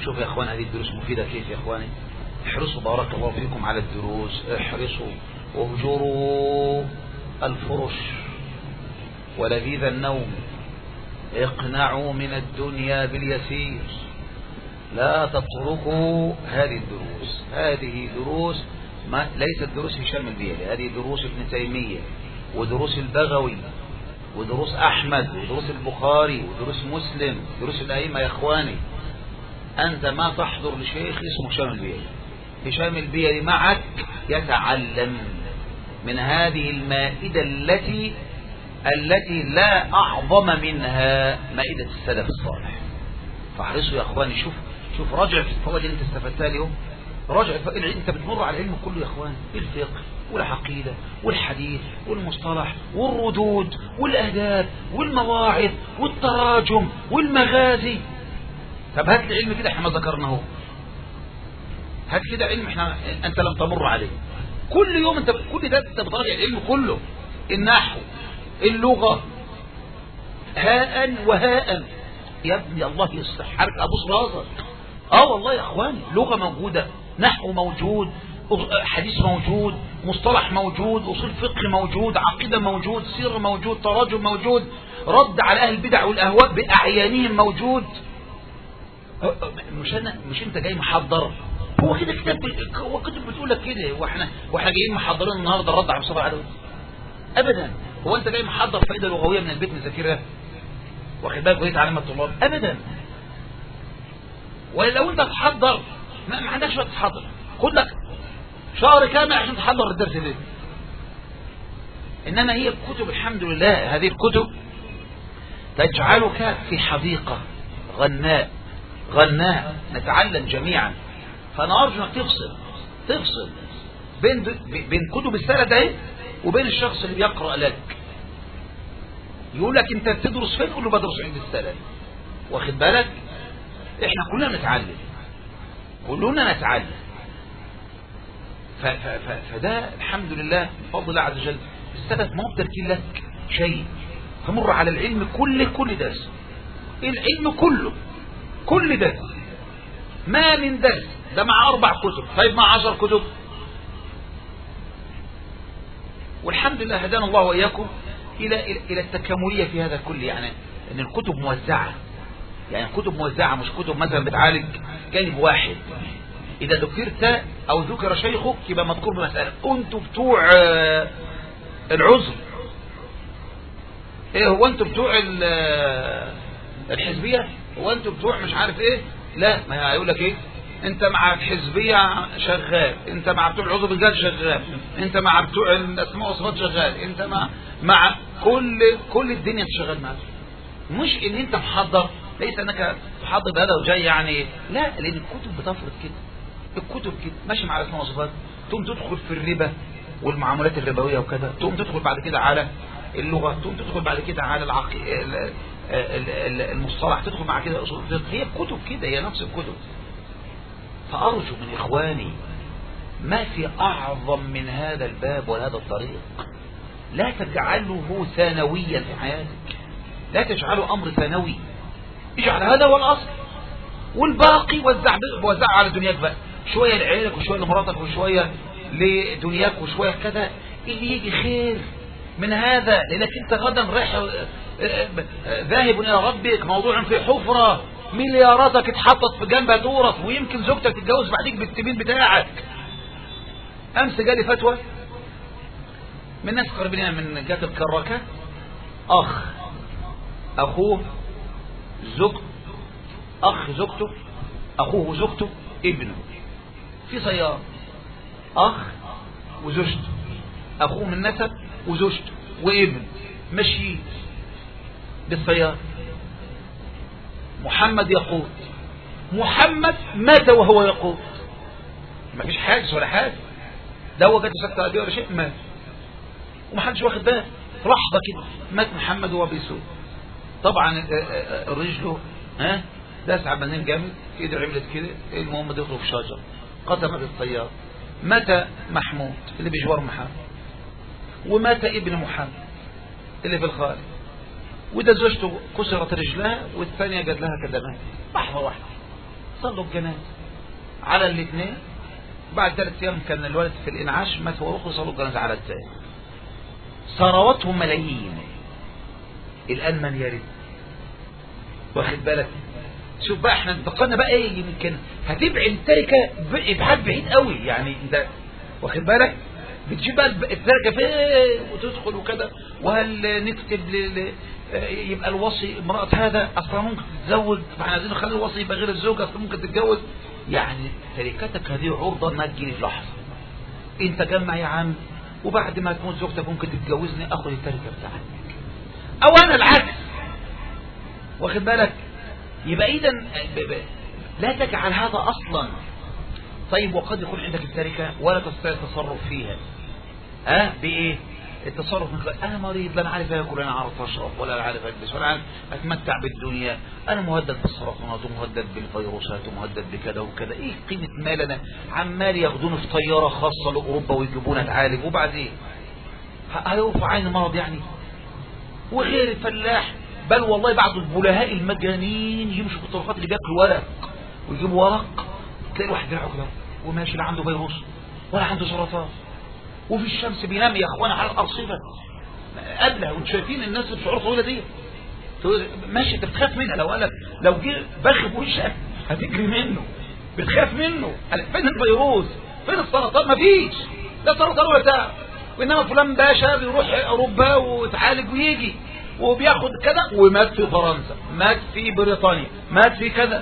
شوف يا اخوان هذه الدروس مفيدة كيف يا اخواني احرصوا بارك الله فيكم على الدروس احرصوا واهجروا الفرش ولذيذ النوم اقنعوا من الدنيا باليسير لا تتركوا هذه الدروس هذه دروس ما ليست دروس هشام البيلي هذه دروس ابن تيمية ودروس البغوي ودروس أحمد ودروس البخاري ودروس مسلم دروس الأئمة يا إخواني أنت ما تحضر لشيخ اسمه هشام البيلي هشام البيلي معك يتعلم من هذه المائدة التي التي لا أعظم منها مائدة السلف الصالح فاحرصوا يا أخواني شوف شوف راجع في الفوائد اللي انت استفدتها اليوم راجع انت بتمر على العلم كله يا اخوان الفقه والعقيدة والحديث والمصطلح والردود والأهداف والمواعظ والتراجم والمغازي طب هات لي علم كده احنا ما ذكرناه هات كده علم احنا انت لم تمر عليه كل يوم انت كل ده انت بتراجع العلم كله النحو اللغة هاء وهاء يا ابني الله يصلح حرك ابوس راسك اه والله يا اخواني لغة موجودة نحو موجود حديث موجود مصطلح موجود اصول فقه موجود عقيدة موجود سر موجود تراجم موجود رد على اهل البدع والاهواء باعيانهم موجود مش انا مش انت جاي محضر هو كده كتاب هو كتب بتقول لك كده واحنا واحنا جايين محضرين النهارده الرد على مصطفى العدوي ابدا هو انت جاي محضر فائده لغويه من البيت مذاكرها واخد بالك وهي تعليم الطلاب ابدا ولو انت تحضر ما, ما عندكش وقت تحضر خد لك شهر كامل عشان تحضر الدرس ده انما هي الكتب الحمد لله هذه الكتب تجعلك في حديقة غناء غناء نتعلم جميعا فانا ارجو انك تفصل تفصل بين بين كتب السنة ده وبين الشخص اللي بيقرأ لك يقول لك انت بتدرس فين كله بدرس عند السلف واخد بالك احنا كلنا نتعلم كلنا نتعلم ف ف ف فده الحمد لله بفضل الله عز وجل السلف ما هو تركين لك شيء تمر على العلم كله كل درس العلم كله كل درس ما من درس ده مع اربع كتب طيب مع عشر كتب والحمد لله هدانا الله واياكم الى الى التكامليه في هذا كله يعني ان الكتب موزعه يعني كتب موزعه مش كتب مثلا بتعالج جانب واحد اذا ذكرت او ذكر شيخك يبقى مذكور بمساله انتوا بتوع العذر ايه هو انتوا بتوع الحزبيه هو انتوا بتوع مش عارف ايه لا ما هيقول لك ايه انت مع الحزبية شغال انت مع بتوع العضو بالذات شغال انت مع بتوع الاسماء والصفات شغال انت مع مع كل كل الدنيا انت شغال معاك مش ان انت محضر ليس انك تحضر بهذا وجاي يعني لا لان الكتب بتفرض كده الكتب كده ماشي مع الاسماء والصفات تقوم تدخل في الربا والمعاملات الربويه وكذا تقوم تدخل بعد كده على اللغه تقوم تدخل بعد كده على العقي... المصطلح تدخل مع كده اصول هي الكتب كده هي نفس الكتب فأرجو من إخواني ما في أعظم من هذا الباب وهذا الطريق لا تجعله ثانويا في حياتك لا تجعله أمر ثانوي اجعل هذا هو الأصل والباقي وزع وزع على دنياك بقى شوية لعيالك وشوية لمراتك وشوية لدنياك وشوية كذا اللي يجي خير من هذا لأنك أنت غدا رايح ذاهب إلى ربك موضوع في حفرة ملياراتك اتحطت في جنبها تورث ويمكن زوجتك تتجوز بعديك بالسبيل بتاعك امس جالي فتوى من ناس قريبين من جهه الكراكه اخ اخوه زوج اخ زوجته اخوه وزوجته ابنه في سياره اخ وزوجته اخوه من نسب وزوجته وابن ماشيين بالسياره محمد يقود محمد مات وهو يقود ما فيش حاجز ولا حاجة ده هو جات سكتة قلبية ولا شيء مات ومحدش واخد باله لحظة كده مات محمد وهو بيسوق طبعا رجله ها داس على بنزين جامد ايده عملت كده المهم دخلوا في شجر قدمت الطيار مات محمود اللي بجوار محمد ومات ابن محمد اللي في الخارج وده زوجته كسرت رجلها والثانية جات لها كدمات لحظة واحدة صلوا الجنازة على الاثنين بعد ثلاث ايام كان الولد في الانعاش مات وروحوا صلوا الجنازة على الثاني ثروتهم ملايين الان من يرد واخد بالك شوف بقى احنا انتقلنا بقى ايه يمكن هتبعد التركة ابعاد بعيد قوي يعني انت واخد بالك بتجيب بقى التركة فين وتدخل وكده وهل نكتب ل... يبقى الوصي امرأة هذا اصلا ممكن تتزوج فاحنا عايزين نخلي الوصي يبقى غير الزوج اصلا ممكن تتجوز يعني تركتك هذه عرضة انها تجيني في لحظة انت جمع يا عم وبعد ما تموت زوجتك ممكن تتجوزني اخذ التركة بتاعتك او انا العكس واخد بالك يبقى اذا لا تجعل هذا اصلا طيب وقد يكون عندك التركة ولا تستطيع التصرف فيها ها أه؟ بايه التصرف من انا مريض لا انا عارف اكل انا عارف اشرب ولا عارف البس ولا عارف اتمتع بالدنيا انا مهدد بالسرطانات ومهدد بالفيروسات ومهدد بكذا وكذا ايه قيمه مال انا عمال ياخدوني في طياره خاصه لاوروبا ويجيبوني اتعالج وبعدين هيرفع عين المرض يعني وغير الفلاح بل والله بعض البلهاء المجانين يمشوا في الطرقات اللي بياكلوا ورق ويجيبوا ورق تلاقي الواحد دراعه كده وماشي لا عنده فيروس ولا عنده سرطان وفي الشمس بينام يا اخوانا على الارصفه قبلها وانتوا شايفين الناس اللي بشعور طويله دي ماشي انت بتخاف منها لو قالك لو جه بخ وشك هتجري منه بتخاف منه فين الفيروس فين السرطان مفيش لا سرطان ولا تعب وانما فلان باشا بيروح اوروبا ويتعالج ويجي وبياخد كذا ومات في فرنسا مات في بريطانيا مات في كذا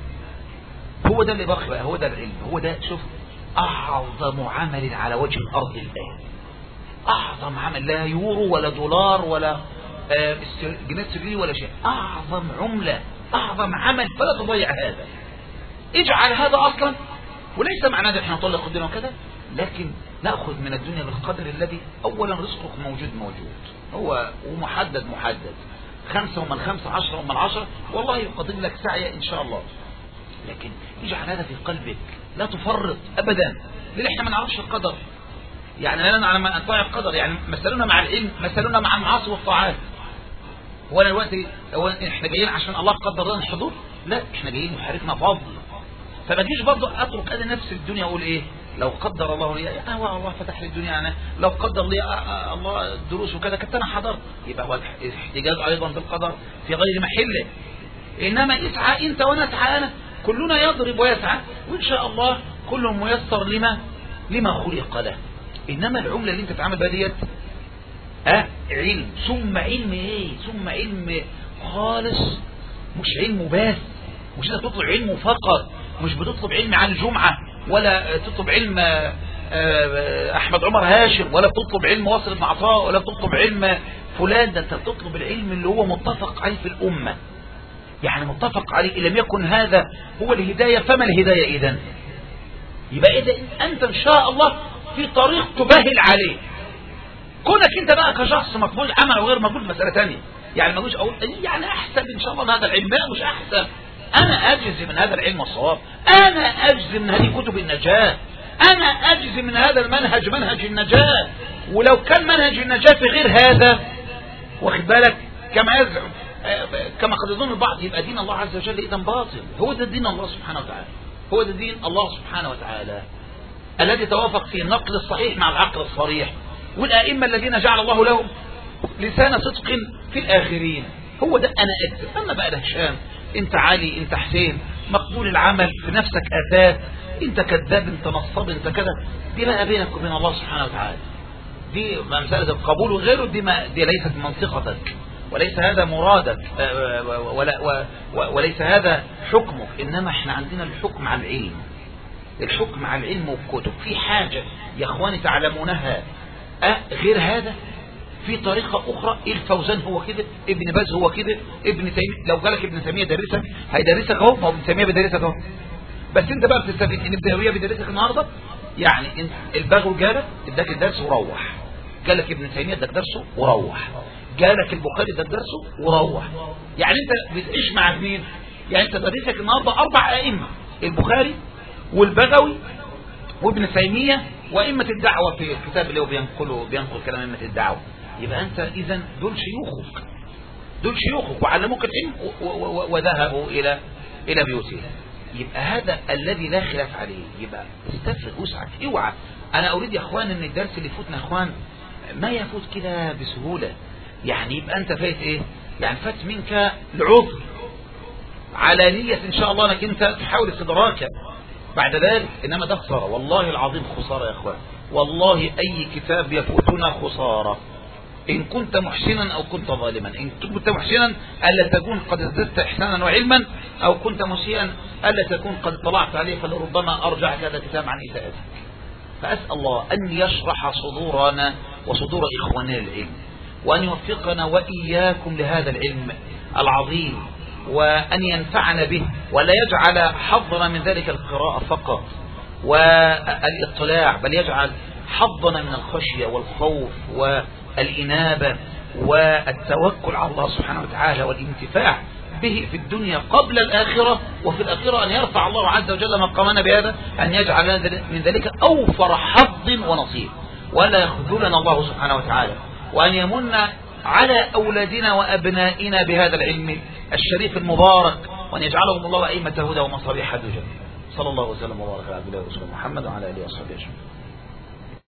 هو ده اللي بقى بقى هو ده العلم هو ده شوف أعظم عمل على وجه الأرض الآن أعظم عمل لا يورو ولا دولار ولا جنيه استرليني ولا شيء أعظم عملة أعظم عمل فلا تضيع هذا اجعل هذا أصلا وليس معناه ان احنا نطلق الدنيا وكذا لكن نأخذ من الدنيا بالقدر الذي أولا رزقك موجود موجود هو ومحدد محدد خمسة ومن خمسة عشرة ومن عشرة والله يقدم لك سعي إن شاء الله لكن اجعل هذا في قلبك لا تفرط أبدا لأن احنا ما نعرفش القدر يعني لا نعلم ما نطيع القدر يعني مثلنا مع العلم مثلنا مع المعاصي والطاعات هو انا دلوقتي هو احنا جايين عشان الله قدر لنا الحضور لا احنا جايين يحركنا فضل فما تجيش برضه اترك انا نفس الدنيا اقول ايه لو قدر الله لي اه الله فتح لي الدنيا انا لو قدر لي آه الله الدروس وكذا كنت انا حضرت يبقى هو احتجاج ايضا بالقدر في غير محله انما اسعى انت وانا اسعى انا كلنا يضرب ويسعى وان شاء الله كل ميسر لما لما خلق له انما العمله اللي انت تتعامل بها ديت ها علم ثم علم ايه ثم علم خالص مش علم بس مش انت تطلب علمه فقط مش بتطلب علم عن الجمعة ولا تطلب علم احمد عمر هاشم ولا بتطلب علم واصل بن عطاء ولا بتطلب علم فلان ده انت بتطلب العلم اللي هو متفق عليه في الامة يعني متفق عليه ان لم يكن هذا هو الهداية فما الهداية اذا يبقى اذا انت ان شاء الله في طريق تباهل عليه كونك انت بقى كشخص مقبول عمل وغير مقبول مسألة تانية يعني ما اقول يعني احسن ان شاء الله من هذا العلم لا مش احسن انا اجزي من هذا العلم والصواب انا اجزي من هذه كتب النجاة انا اجزي من هذا المنهج منهج النجاة ولو كان منهج النجاة في غير هذا واخد بالك كما يزعم كما قد يظن البعض يبقى دين الله عز وجل اذا باطل هو ده دين الله سبحانه وتعالى هو ده دين الله سبحانه وتعالى الذي توافق فيه النقل الصحيح مع العقل الصريح والائمه الذين جعل الله لهم لسان صدق في الاخرين هو ده انا اكذب اما بقى ده هشام انت علي انت حسين مقبول العمل في نفسك اثاث انت كذاب انت نصاب انت كذا دي بقى بينك وبين الله سبحانه وتعالى دي مسألة القبول وغيره دي, ما دي ليست منطقتك وليس هذا مرادك ولا وليس هذا حكمك انما احنا عندنا الحكم على العلم الحكم على العلم والكتب في حاجة يا اخواني تعلمونها أه غير هذا في طريقة أخرى إيه الفوزان هو كده ابن باز هو كده ابن تيمية لو جالك ابن تيمية درسك هيدرسك اهو ما هو ابن تيمية بيدرسك اهو بس انت بقى بتستفيد ان ابن تيمية بيدرسك النهارده يعني انت البغوي جالك اداك الدرس وروح جالك ابن تيمية اداك درسه وروح جالك البخاري اداك درسه وروح يعني انت بتعيش مع مين يعني انت درسك النهارده اربع ائمه البخاري والبغوي وابن تيمية وائمه الدعوه في الكتاب اللي هو بينقله بينقل كلام ائمه الدعوه يبقى أنت إذا دول شيوخك دول شيوخك وعلموك العلم وذهبوا إلى إلى بيوتهم يبقى هذا الذي لا خلاف عليه يبقى استفرغ وسعك اوعى انا اريد يا اخوان ان الدرس اللي يفوتنا يا اخوان ما يفوت كده بسهولة يعني يبقى انت فايت ايه يعني فات منك العذر على نية ان شاء الله انك انت تحاول استدراكه بعد ذلك انما ده خسارة والله العظيم خسارة يا اخوان والله اي كتاب يفوتنا خسارة إن كنت محسنا أو كنت ظالما إن كنت محسنا ألا تكون قد ازددت إحسانا وعلما أو كنت مسيئا ألا تكون قد طلعت عليه فلربما أرجعك هذا الكتاب عن إساءتك فأسأل الله أن يشرح صدورنا وصدور إخواننا العلم وأن يوفقنا وإياكم لهذا العلم العظيم وأن ينفعنا به ولا يجعل حظنا من ذلك القراءة فقط والاطلاع بل يجعل حظنا من الخشية والخوف والإنابة والتوكل على الله سبحانه وتعالى والانتفاع به في الدنيا قبل الآخرة وفي الآخرة أن يرفع الله عز وجل مقامنا بهذا أن يجعل من ذلك أوفر حظ ونصيب ولا يخذلنا الله سبحانه وتعالى وأن يمن على أولادنا وأبنائنا بهذا العلم الشريف المبارك وأن يجعلهم الله أئمة هدى ومصابيح الدجى صلى الله وسلم وبارك على عبد الله ورسوله محمد وعلى آله وصحبه أجمعين